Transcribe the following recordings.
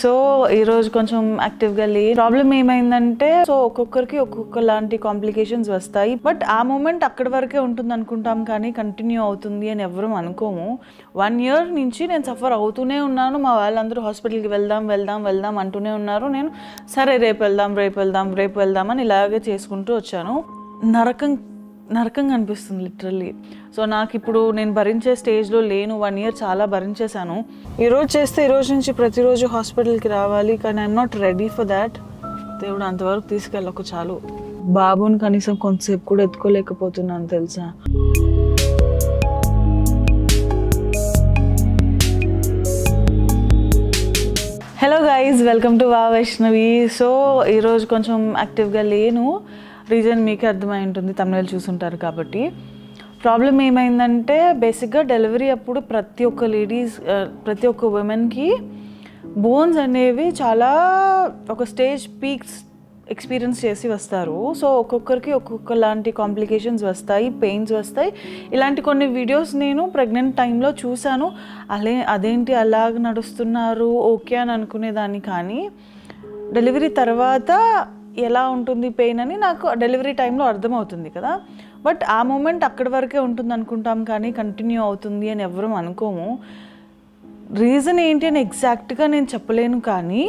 so ఈరోజు కొంచెం యాక్టివ్గా లే ప్రాబ్లం ఏమైందంటే సో ఒక్కొక్కరికి ఒక్కొక్క లాంటి కాంప్లికేషన్స్ వస్తాయి బట్ ఆ మూమెంట్ అక్కడి వరకే ఉంటుంది అనుకుంటాం కానీ కంటిన్యూ అవుతుంది అని ఎవరూ అనుకోము వన్ ఇయర్ నుంచి నేను సఫర్ అవుతూనే ఉన్నాను మా వాళ్ళందరూ హాస్పిటల్కి వెళ్దాం వెళ్దాం వెళ్దాం అంటూనే ఉన్నారు నేను సరే రేపు వెళ్దాం రేపు వెళ్దాం రేపు వెళ్దాం అని ఇలాగే చేసుకుంటూ వచ్చాను నరకం నరకంగా అనిపిస్తుంది లిటరల్లీ సో నాకు ఇప్పుడు నేను భరించే స్టేజ్లో లేను వన్ ఇయర్ చాలా భరించేశాను ఈరోజు చేస్తే ఈరోజు నుంచి ప్రతిరోజు హాస్పిటల్కి రావాలి కానీ I'm not ready for that దేవుడు అంతవరకు తీసుకెళ్ళకు చాలు బాబుని కనీసం కొంతసేపు కూడా ఎత్తుకోలేకపోతున్నాను తెలుసా హలో గైజ్ వెల్కమ్ టు వా వైష్ణవి సో ఈరోజు కొంచెం యాక్టివ్గా లేను రీజన్ మీకే అర్థమై ఉంటుంది తమిళ చూసుంటారు కాబట్టి ప్రాబ్లం ఏమైందంటే బేసిక్గా డెలివరీ అప్పుడు ప్రతి ఒక్క లేడీస్ ప్రతి ఒక్క ఉమెన్కి బోన్స్ అనేవి చాలా ఒక స్టేజ్ పీక్స్ ఎక్స్పీరియన్స్ చేసి వస్తారు సో ఒక్కొక్కరికి ఒక్కొక్క లాంటి కాంప్లికేషన్స్ వస్తాయి పెయిన్స్ వస్తాయి ఇలాంటి కొన్ని వీడియోస్ నేను ప్రెగ్నెంట్ టైంలో చూశాను అలే అదేంటి అలాగ నడుస్తున్నారు ఓకే అని అనుకునేదాన్ని కానీ డెలివరీ తర్వాత ఎలా ఉంటుంది పెయిన్ అని నాకు డెలివరీ టైంలో అర్థమవుతుంది కదా బట్ ఆ మూమెంట్ అక్కడి వరకే ఉంటుంది అనుకుంటాం కానీ కంటిన్యూ అవుతుంది అని ఎవరూ అనుకోము రీజన్ ఏంటి అని ఎగ్జాక్ట్గా నేను చెప్పలేను కానీ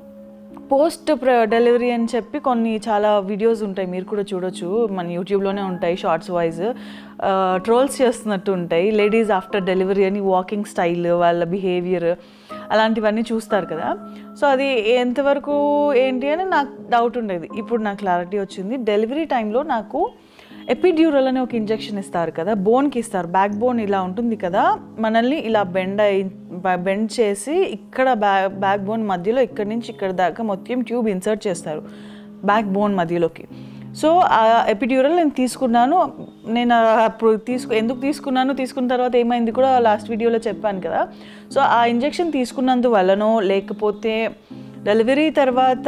పోస్ట్ డెలివరీ అని చెప్పి కొన్ని చాలా వీడియోస్ ఉంటాయి మీరు కూడా చూడొచ్చు మన యూట్యూబ్లోనే ఉంటాయి షార్ట్స్ వైజ్ ట్రోల్స్ చేస్తున్నట్టు ఉంటాయి లేడీస్ ఆఫ్టర్ డెలివరీ అని వాకింగ్ స్టైల్ వాళ్ళ బిహేవియర్ అలాంటివన్నీ చూస్తారు కదా సో అది ఎంతవరకు ఏంటి అని నాకు డౌట్ ఉండేది ఇప్పుడు నాకు క్లారిటీ వచ్చింది డెలివరీ టైంలో నాకు ఎపిడ్యూరల్ అనే ఒక ఇంజెక్షన్ ఇస్తారు కదా బోన్కి ఇస్తారు బ్యాక్ బోన్ ఇలా ఉంటుంది కదా మనల్ని ఇలా బెండ్ అయి బెండ్ చేసి ఇక్కడ బ్యాక్ బ్యాక్ బోన్ మధ్యలో ఇక్కడ నుంచి ఇక్కడ దాకా మొత్తం ట్యూబ్ ఇన్సర్ట్ చేస్తారు బ్యాక్ బోన్ మధ్యలోకి సో ఆ ఎపిడ్యూరల్ నేను తీసుకున్నాను నేను అప్పుడు తీసుకు ఎందుకు తీసుకున్నాను తీసుకున్న తర్వాత ఏమైంది కూడా లాస్ట్ వీడియోలో చెప్పాను కదా సో ఆ ఇంజెక్షన్ తీసుకున్నందువల్లనో లేకపోతే డెలివరీ తర్వాత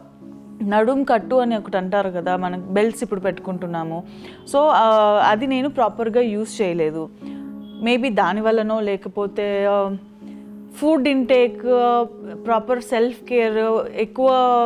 నడుం కట్టు అని ఒకటి అంటారు కదా మనం బెల్ట్స్ ఇప్పుడు పెట్టుకుంటున్నాము సో అది నేను ప్రాపర్గా యూస్ చేయలేదు మేబీ దానివల్లనో లేకపోతే food intake proper self care ఎక్కువ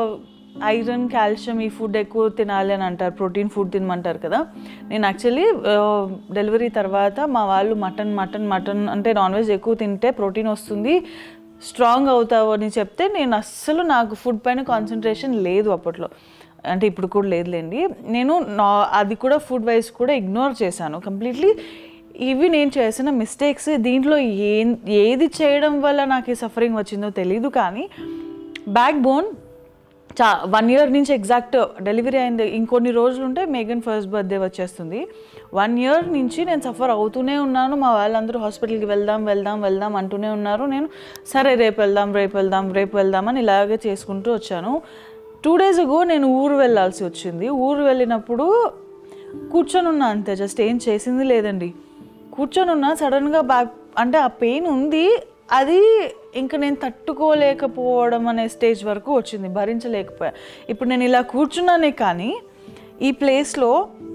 ఐరన్ కాల్షియం ఈ ఫుడ్ ఎక్కువ తినాలి అని అంటారు ప్రోటీన్ ఫుడ్ తినమంటారు కదా నేను యాక్చువల్లీ డెలివరీ తర్వాత మా వాళ్ళు మటన్ మటన్ మటన్ అంటే నాన్ వెజ్ ఎక్కువ తింటే ప్రోటీన్ వస్తుంది స్ట్రాంగ్ అవుతావు అని చెప్తే నేను అస్సలు నాకు ఫుడ్ పైన కాన్సన్ట్రేషన్ లేదు అప్పట్లో అంటే ఇప్పుడు కూడా లేదులేండి నేను నా అది కూడా ఫుడ్ వైజ్ కూడా ఇగ్నోర్ చేశాను కంప్లీట్లీ ఇవి నేను చేసిన మిస్టేక్స్ దీంట్లో ఏ ఏది చేయడం వల్ల నాకు ఈ సఫరింగ్ వచ్చిందో తెలీదు కానీ బ్యాక్ బోన్ చా వన్ ఇయర్ నుంచి ఎగ్జాక్ట్ డెలివరీ అయింది ఇంకొన్ని రోజులు ఉంటే మేఘన్ ఫస్ట్ బర్త్డే వచ్చేస్తుంది వన్ ఇయర్ నుంచి నేను సఫర్ అవుతూనే ఉన్నాను మా వాళ్ళందరూ హాస్పిటల్కి వెళ్దాం వెళ్దాం వెళ్దాం అంటూనే ఉన్నారు నేను సరే రేపు వెళ్దాం రేపు వెళ్దాం రేపు వెళ్దాం అని ఇలాగే చేసుకుంటూ వచ్చాను టూ డేస్ అగో నేను ఊరు వెళ్ళాల్సి వచ్చింది ఊరు వెళ్ళినప్పుడు కూర్చొని ఉన్నా అంతే జస్ట్ ఏం చేసింది లేదండి కూర్చొని ఉన్నా సడన్గా బ్యాక్ అంటే ఆ పెయిన్ ఉంది అది ఇంకా నేను తట్టుకోలేకపోవడం అనే స్టేజ్ వరకు వచ్చింది భరించలేకపోయా ఇప్పుడు నేను ఇలా కూర్చున్నానే కానీ ఈ ప్లేస్లో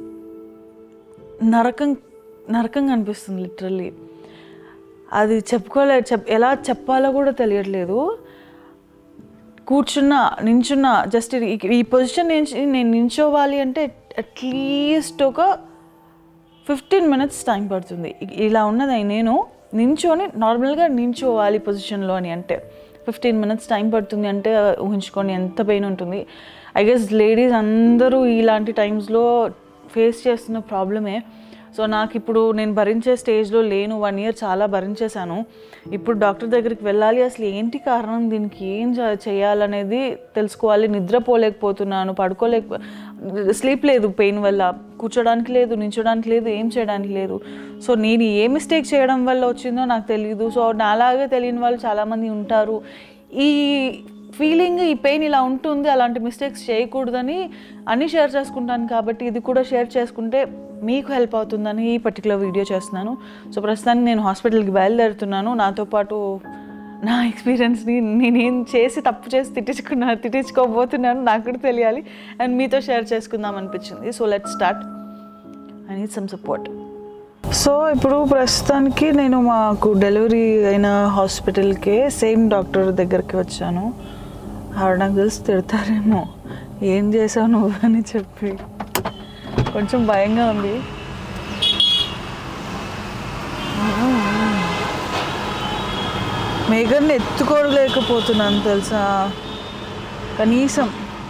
నరకం నరకంగా అనిపిస్తుంది లిటరల్లీ అది చెప్పుకోలే చెప్ ఎలా చెప్పాలో కూడా తెలియట్లేదు కూర్చున్నా నించున్నా జస్ట్ ఈ పొజిషన్ నుంచి నేను నించోవాలి అంటే అట్లీస్ట్ ఒక ఫిఫ్టీన్ మినిట్స్ టైం పడుతుంది ఇలా ఉన్నది నేను నించోని నార్మల్గా నించోవాలి పొజిషన్లో అని అంటే ఫిఫ్టీన్ మినిట్స్ టైం పడుతుంది అంటే ఊహించుకొని ఎంత పెయిన్ ఉంటుంది ఐ గెస్ లేడీస్ అందరూ ఇలాంటి టైమ్స్లో ఫేస్ చేస్తున్న ప్రాబ్లమే సో నాకు ఇప్పుడు నేను భరించే స్టేజ్లో లేను వన్ ఇయర్ చాలా భరించేశాను ఇప్పుడు డాక్టర్ దగ్గరికి వెళ్ళాలి అసలు ఏంటి కారణం దీనికి ఏం చేయాలనేది తెలుసుకోవాలి నిద్రపోలేకపోతున్నాను పడుకోలేక స్లీప్ లేదు పెయిన్ వల్ల కూర్చోడానికి లేదు నించోడానికి లేదు ఏం చేయడానికి లేదు సో నేను ఏ మిస్టేక్ చేయడం వల్ల వచ్చిందో నాకు తెలియదు సో నాలాగే తెలియని వాళ్ళు చాలామంది ఉంటారు ఈ ఫీలింగ్ ఈ పెయిన్ ఇలా ఉంటుంది అలాంటి మిస్టేక్స్ చేయకూడదని అన్నీ షేర్ చేసుకుంటాను కాబట్టి ఇది కూడా షేర్ చేసుకుంటే మీకు హెల్ప్ అవుతుందని ఈ పర్టికులర్ వీడియో చేస్తున్నాను సో ప్రస్తుతానికి నేను హాస్పిటల్కి బయలుదేరుతున్నాను నాతో పాటు నా ఎక్స్పీరియన్స్ని నేనేం చేసి తప్పు చేసి తిట్టించుకున్నా తిట్టించుకోబోతున్నాను నాకు కూడా తెలియాలి అండ్ మీతో షేర్ చేసుకుందాం అనిపించింది so let start I need some support so ఇప్పుడు ప్రస్తుతానికి నేను మాకు డెలివరీ అయిన హాస్పిటల్కే సేమ్ డాక్టర్ దగ్గరికి వచ్చాను ఆవిడ నాకు తెలిసి తిడతారేమో ఏం చేసావు నువ్వు అని చెప్పి కొంచెం భయంగా ఉంది మేఘన్ని ఎత్తుకోలేకపోతున్నాను తెలుసా కనీసం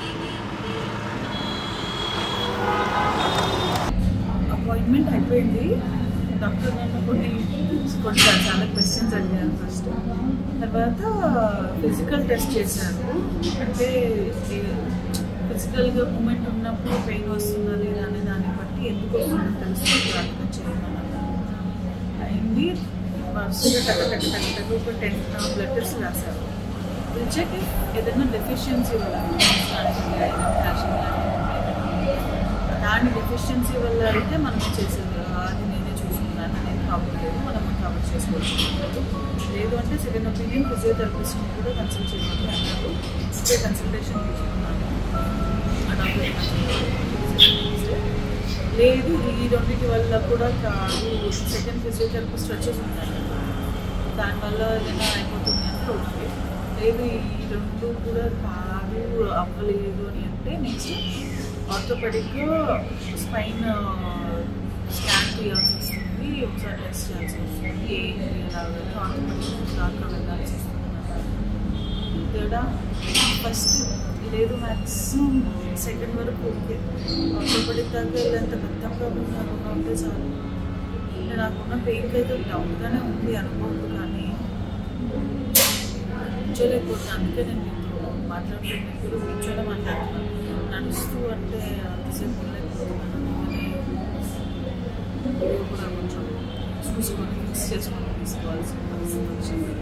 అపాయింట్మెంట్ అయిపోయింది డాక్టర్ నన్ను కొన్ని కొన్ని చాలా క్వశ్చన్స్ అడిగారు ఫస్ట్ తర్వాత ఫిజికల్ టెస్ట్ చేశారు అంటే ఫిజికల్గా మూమెంట్ ఉన్నప్పుడు పెయిన్ వస్తుందా లేదా అనే దాన్ని బట్టి ఎందుకు వస్తుందో తెలుస్తుంది అర్థం చేయమన్నారు అయింది వరుసగా టక టక టక టక ఒక టెన్ బ్లడ్ టెస్ట్ రాశారు చెక్ ఏదైనా డెఫిషియన్సీ వల్ల ఫ్యాషన్ దాని డెఫిషియన్సీ వల్ల అయితే మనం చేసేది అది నేనే చూసుకున్నాను నేను కవర్ లేదు మనం కవర్ చేసుకోవచ్చు లేదు అంటే సెకండ్ ఒపీనియన్ ఫిజియోథెరపిస్ట్ కూడా కన్సల్ట్ చేయమని అన్నారు ఇదే కన్సల్టేషన్ తీసుకున్నాను ఆ డాక్టర్ లేదు ఈ రెండింటి వల్ల కూడా కాదు సెకండ్ ఫిజియోథెరపిస్ట్ వచ్చేసి ఉన్నాను దానివల్ల ఏదైనా అయిపోతుంది అంటే ఓకే లేదు ఈ రెండు కూడా కాదు అవ్వలేదు అని అంటే నెక్స్ట్ ఆర్థోపెడిక్ స్పైన్ స్కాన్ చేయాల్సి వస్తుంది ఒకసారి టెస్ట్ చేయాల్సి వస్తుంది ఏంటి అలాగే ఆర్థోపెడిక్ దాకా వెళ్ళాల్సి వస్తుంది తేడా ఫస్ట్ లేదు మ్యాక్సిమం సెకండ్ వరకు ఓకే ఆర్థోపెడిక్ దాకా వెళ్ళేంత పెద్ద ప్రాబ్లం కాకుండా ఉంటే చాలు అంటే నాకున్న పెయిన్కి అయితే డౌట్గానే ఉంది అనుకోవద్దు కానీ కూర్చోలేకపోతున్నాను అందుకే నేను మీతో మాట్లాడుతున్నప్పుడు కూర్చొని మాట్లాడుతున్నాను నడుస్తూ అంటే అంతసేపు ఉండలేకపోతున్నాను అందుకని వీడియో కూడా కొంచెం చూసుకొని ఫిక్స్ చేసుకొని తీసుకోవాల్సిన పరిస్థితి వచ్చింది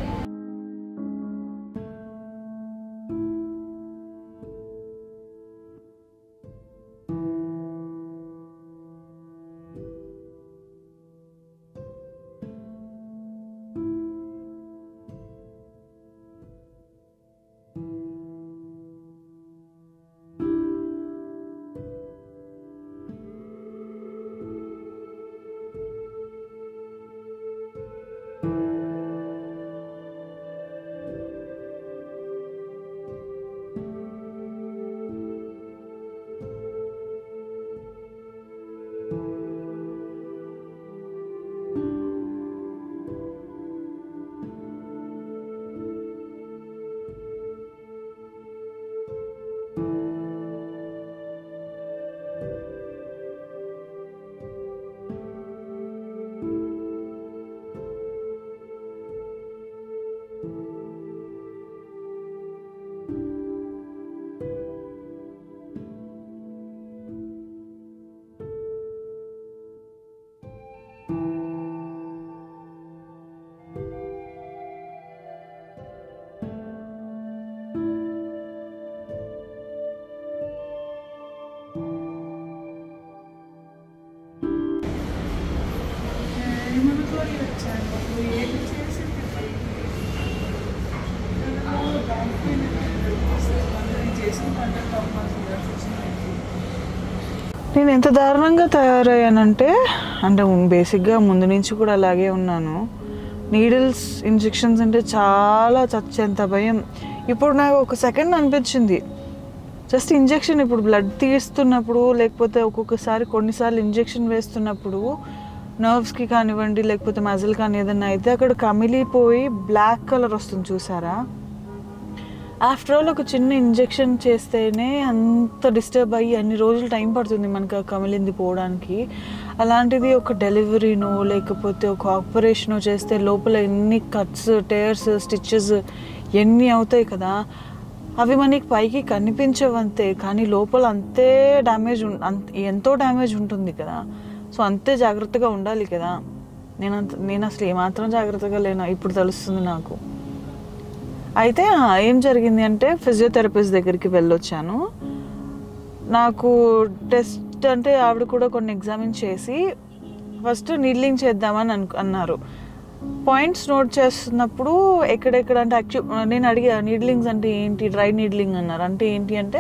ఏమనుకోని వచ్చాను ఏం చేసి చేసిన పంట నేను ఎంత దారుణంగా తయారయ్యానంటే అంటే బేసిక్గా ముందు నుంచి కూడా అలాగే ఉన్నాను నీడిల్స్ ఇంజెక్షన్స్ అంటే చాలా చచ్చేంత భయం ఇప్పుడు నాకు ఒక సెకండ్ అనిపించింది జస్ట్ ఇంజెక్షన్ ఇప్పుడు బ్లడ్ తీస్తున్నప్పుడు లేకపోతే ఒక్కొక్కసారి కొన్నిసార్లు ఇంజెక్షన్ వేస్తున్నప్పుడు నర్వ్స్కి కానివ్వండి లేకపోతే మజిల్ కానీ ఏదైనా అయితే అక్కడ కమిలిపోయి బ్లాక్ కలర్ వస్తుంది చూసారా ఆఫ్టర్ ఆల్ ఒక చిన్న ఇంజెక్షన్ చేస్తేనే అంత డిస్టర్బ్ అయ్యి అన్ని రోజులు టైం పడుతుంది మనకు ఆ కమిలింది పోవడానికి అలాంటిది ఒక డెలివరీనో లేకపోతే ఒక ఆపరేషనో చేస్తే లోపల ఎన్ని కట్స్ టేర్స్ స్టిచ్చెస్ ఎన్ని అవుతాయి కదా అవి మనకి పైకి కనిపించవంతే కానీ లోపల అంతే డ్యామేజ్ అంత ఎంతో డ్యామేజ్ ఉంటుంది కదా సో అంతే జాగ్రత్తగా ఉండాలి కదా నేను అంత నేను అసలు ఏమాత్రం జాగ్రత్తగా లేను ఇప్పుడు తెలుస్తుంది నాకు అయితే ఆ, ఏం జరిగింది అంటే ఫిజియోథెరపిస్ట్ దగ్గరికి వెళ్ళొచ్చాను నాకు టెస్ట్ అంటే ఆవిడ కూడా కొన్ని ఎగ్జామిన్ చేసి ఫస్ట్ నీడ్లింగ్ చేద్దామని అను అన్నారు పాయింట్స్ నోట్ చేస్తున్నప్పుడు ఎక్కడెక్కడ అంటే యాక్చు నేను అడిగా నీడ్లింగ్స్ అంటే ఏంటి డ్రై నీడ్లింగ్ అన్నారు అంటే ఏంటి అంటే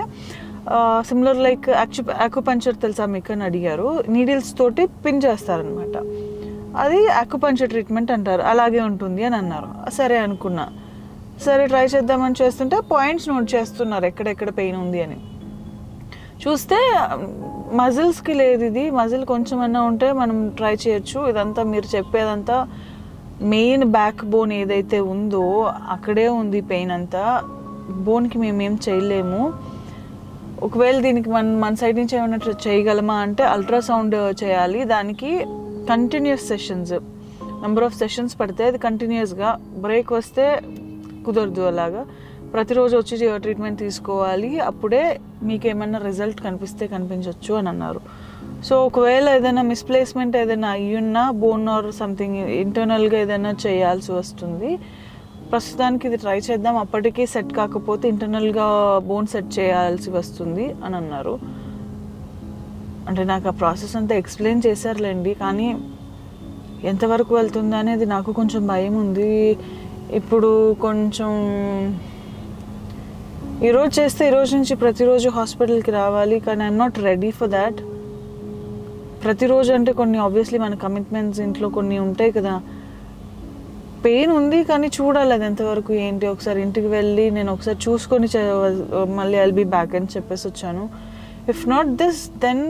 సిమిలర్ లైక్ యాక్చు అక్యుపంచర్ తెలుసా మీకు అని అడిగారు నీడిల్స్ తోటి పిన్ చేస్తారనమాట అది అక్యుపంచర్ ట్రీట్మెంట్ అంటారు అలాగే ఉంటుంది అని అన్నారు సరే అనుకున్నా సరే ట్రై చేద్దామని చేస్తుంటే పాయింట్స్ నోట్ చేస్తున్నారు ఎక్కడెక్కడ పెయిన్ ఉంది అని చూస్తే మజిల్స్కి లేదు ఇది మజిల్ కొంచెం అన్నా ఉంటే మనం ట్రై చేయొచ్చు ఇదంతా మీరు చెప్పేదంతా మెయిన్ బ్యాక్ బోన్ ఏదైతే ఉందో అక్కడే ఉంది పెయిన్ అంతా బోన్కి మేమేం చేయలేము ఒకవేళ దీనికి మన మన సైడ్ నుంచి ఏమైనా ట్ర- చేయగలమా అంటే అల్ట్రాసౌండ్ చేయాలి దానికి continuous sessions number of sessions పడితే అది కంటిన్యూస్గా బ్రేక్ వస్తే కుదరదు అలాగా ప్రతిరోజు వచ్చి ట్రీట్మెంట్ తీసుకోవాలి అప్పుడే మీకు ఏమైనా రిజల్ట్ కనిపిస్తే కనిపించవచ్చు అని అన్నారు సో ఒకవేళ ఏదైనా మిస్ప్లేస్మెంట్ ఏదైనా అయ్యున్నా బోన్ ఆర్ సంథింగ్ ఇంటర్నల్గా ఏదైనా చేయాల్సి వస్తుంది ప్రస్తుతానికి ఇది ట్రై చేద్దాం అప్పటికీ సెట్ కాకపోతే ఇంటర్నల్గా బోన్ సెట్ చేయాల్సి వస్తుంది అని అన్నారు అంటే నాకు ఆ ప్రాసెస్ అంతా ఎక్స్ప్లెయిన్ చేశారులేండి కానీ ఎంతవరకు వెళ్తుంది అనేది నాకు కొంచెం భయం ఉంది ఇప్పుడు కొంచెం ఈరోజు చేస్తే ఈరోజు నుంచి ప్రతిరోజు హాస్పిటల్కి రావాలి కానీ I'm not ready for that ప్రతిరోజు అంటే కొన్ని ఆబ్వియస్లీ మన కమిట్మెంట్స్ ఇంట్లో కొన్ని ఉంటాయి కదా పెయిన్ ఉంది కానీ చూడాలి అది ఎంతవరకు ఏంటి ఒకసారి ఇంటికి వెళ్ళి నేను ఒకసారి చూసుకొని చే- మళ్ళీ ఐల్ బీ బ్యాక్ అని చెప్పేసి వచ్చాను ఇఫ్ నాట్ దిస్ దెన్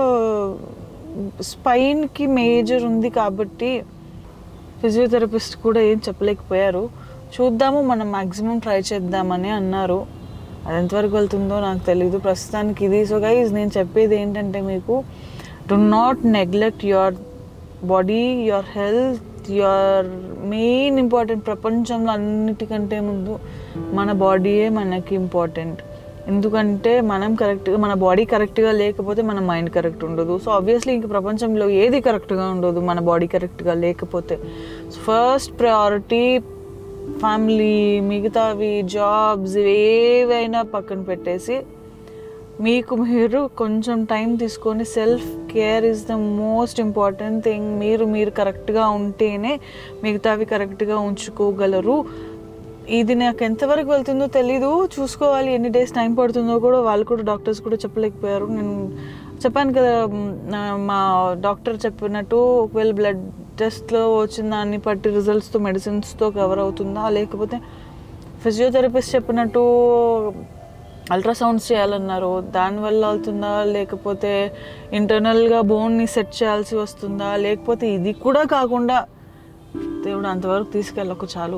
స్పైన్కి మేజర్ ఉంది కాబట్టి ఫిజియోథెరపిస్ట్ కూడా ఏం చెప్పలేకపోయారు చూద్దాము మనం మ్యాక్సిమం ట్రై చేద్దామని అన్నారు అది ఎంతవరకు వెళ్తుందో నాకు తెలియదు ప్రస్తుతానికి ఇది సో గైజ్ నేను చెప్పేది ఏంటంటే మీకు do not neglect your body your health your main important ప్రపంచంలో అన్నిటికంటే ముందు మన బాడీయే మనకి ఇంపార్టెంట్ ఎందుకంటే మనం కరెక్ట్గా మన బాడీ కరెక్ట్గా లేకపోతే మన మైండ్ కరెక్ట్ ఉండదు సో ఆబ్వియస్లీ ఇంక ప్రపంచంలో ఏది కరెక్ట్గా ఉండదు మన బాడీ కరెక్ట్గా లేకపోతే ఫస్ట్ ప్రయారిటీ ఫ్యామిలీ మిగతావి జాబ్స్ ఏవైనా పక్కన పెట్టేసి మీకు మీరు కొంచెం టైం తీసుకొని self care is the most important thing మీరు మీరు కరెక్ట్గా ఉంటేనే మిగతావి కరెక్ట్గా ఉంచుకోగలరు ఇది నాకు ఎంతవరకు వెళ్తుందో తెలీదు చూసుకోవాలి ఎన్ని డేస్ టైం పడుతుందో కూడా వాళ్ళు కూడా డాక్టర్స్ కూడా చెప్పలేకపోయారు నేను చెప్పాను కదా మ్, నా- మా డాక్టర్ చెప్పినట్టు ఒకవేళ బ్లడ్ టెస్ట్లో వచ్చిన దాన్ని బట్టి రిజల్ట్స్తో మెడిసిన్స్తో కవర్ అవుతుందా లేకపోతే ఫిజియోథెరపిస్ట్ చెప్పినట్టు అల్ట్రాసౌండ్స్ చేయాలన్నారు దానివల్ల అవుతుందా లేకపోతే ఇంటర్నల్గా బోన్ని సెట్ చేయాల్సి వస్తుందా లేకపోతే ఇది కూడా కాకుండా దేవుడు అంతవరకు తీసుకెళ్ళకు చాలు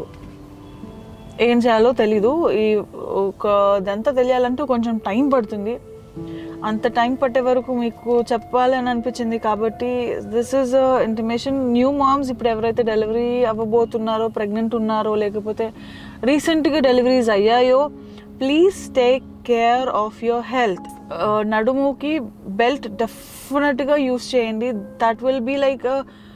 ఏం చేయాలో తెలీదు ఈ ఒక ఇదంతా తెలియాలంటే కొంచెం టైం పడుతుంది అంత టైం పట్టే వరకు మీకు చెప్పాలని అనిపించింది కాబట్టి this is intimation new moms ఇప్పుడు ఎవరైతే డెలివరీ అవ్వబోతున్నారో ప్రెగ్నెంట్ ఉన్నారో లేకపోతే రీసెంట్గా డెలివరీస్ అయ్యాయో please take care of your health నడుముకి బెల్ట్ డెఫినెట్గా యూస్ చేయండి that will be like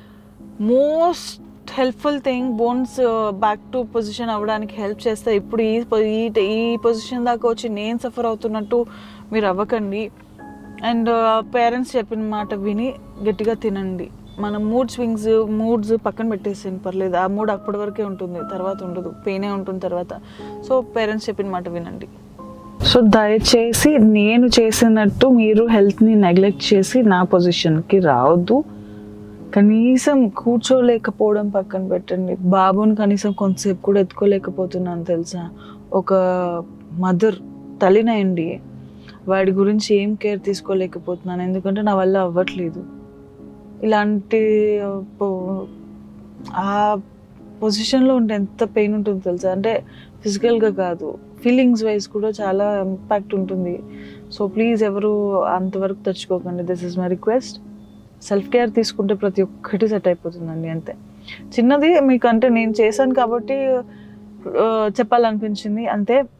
most helpful thing bones back to position అవ్వడానికి హెల్ప్ చేస్తాయి ఇప్పుడు ఈ పొ- ఈ ఈ పొజిషన్ దాకా వచ్చి నేను సఫర్ అవుతున్నట్టు మీరు అవ్వకండి అండ్ పేరెంట్స్ చెప్పిన మాట విని గట్టిగా తినండి మన మూడ్ స్వింగ్స్ మూడ్స్ పక్కన పెట్టేసింది పర్లేదు ఆ మూడ్ అప్పటి వరకే ఉంటుంది తర్వాత ఉండదు పెయినే ఉంటుంది తర్వాత సో పేరెంట్స్ చెప్పిన మాట వినండి సో దయచేసి నేను చేసినట్టు మీరు హెల్త్ని నెగ్లెక్ట్ చేసి నా పొజిషన్కి రావద్దు కనీసం కూర్చోలేకపోవడం పక్కన పెట్టండి బాబుని కనీసం కొంతసేపు కూడా ఎత్తుకోలేకపోతున్నాను తెలుసా ఒక మదర్ తల్లినయండి వాడి గురించి ఏం కేర్ తీసుకోలేకపోతున్నాను ఎందుకంటే నా వల్ల అవ్వట్లేదు ఇలాంటి పో- ఆ పొజిషన్లో ఉంటే ఎంత పెయిన్ ఉంటుందో తెలుసా అంటే ఫిజికల్గా కాదు ఫీలింగ్స్ వైజ్ కూడా చాలా ఇంపాక్ట్ ఉంటుంది సో ప్లీజ్ ఎవరు అంతవరకు తెచ్చుకోకండి this is my request self care తీసుకుంటే ప్రతి ఒక్కటి సెట్ అయిపోతుందండి అంతే చిన్నది మీకు అంటే నేను చేశాను కాబట్టి ఆ, చెప్పాలనిపించింది అంతే